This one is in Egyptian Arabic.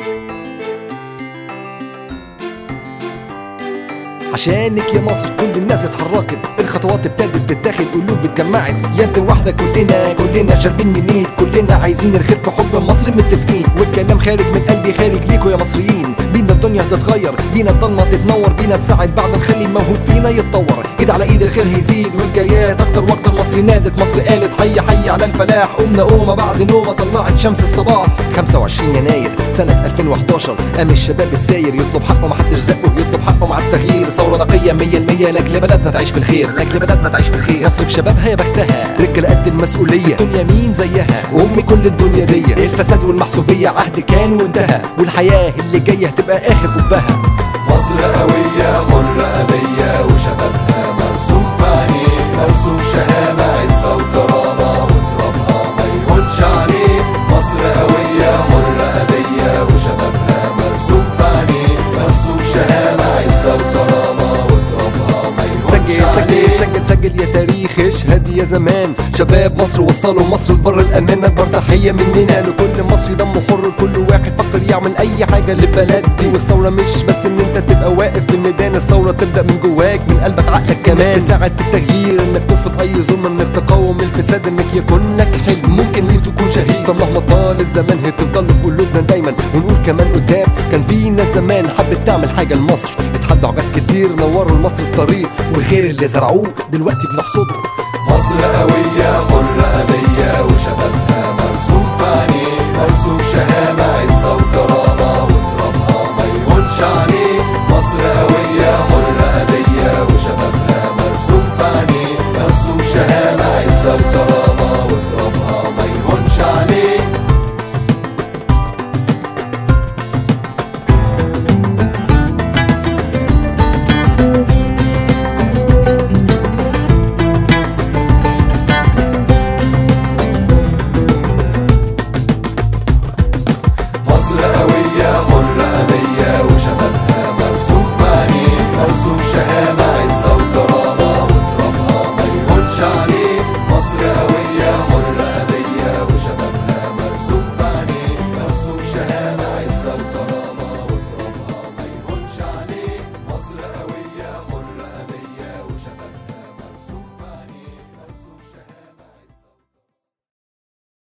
عشانك يا مصر كل الناس اتحركت الخطوات ابتدت تتاخد قلوب اتجمعت يد واحدة كلنا كلنا شاربين من ايد كلنا عايزين الخير في حب مصر متفقين والكلام خارج من قلبي خارج ليكوا يا مصريين بينا الدنيا هتتغير بينا الضلمة تتنور بينا نساعد بعض نخلي الموهوب فينا يتطور ايد على ايد الخير هيزيد والجايات اكتر واكتر مصر نادت مصر قالت حي حي على الفلاح قمنا قومة بعد نومة طلعت شمس الصباح 25 يناير سنة 2011 قام الشباب الساير يطلب حقه محدش زقه يطلب حقه مع التغيير ثورة نقية 100% لاجل بلدنا تعيش في الخير لاجل بلدنا تعيش في الخير مصر بشبابها يا بختها رجالة قد المسؤولية الدنيا مين زيها ام كل الدنيا دي الفساد والمحسوبية عهد كان وانتهى والحياة اللي جاية هتبقى اخر قبها مصر قوية حرة أبية وشبابها مرسوم في عينيه مرسوم شهامة عزة وكرامة وترابها ما يهونش عليه مصر قوية حرة أبية وشبابها مرسوم في عينيه مرسوم شهامة عزة وكرامة وترابها ما يهونش سجل عليه سجل سجل سجل يا تاريخ اشهد يا زمان شباب مصر وصلوا مصر لبر الامان اكبر تحيه مننا لكل مصري دمه حر كل واحد فكر يعمل اي حاجه للبلد دي والثوره مش بس ان انت تبقى واقف في الميدان الثوره تبدا من جواك من قلبك عقلك كمان تساعد في التغيير انك ترفض اي ظلم انك تقاوم الفساد انك يكون لك حلم ممكن ليه تكون شهيد فمهما طال الزمان هتفضل في قلوبنا دايما ونقول كمان قدام كان في ناس زمان حبت تعمل حاجه لمصر اتحدوا حاجات كتير نوروا لمصر الطريق والخير اللي زرعوه دلوقتي بنحصده مصر قوية حرة أبية وشبابها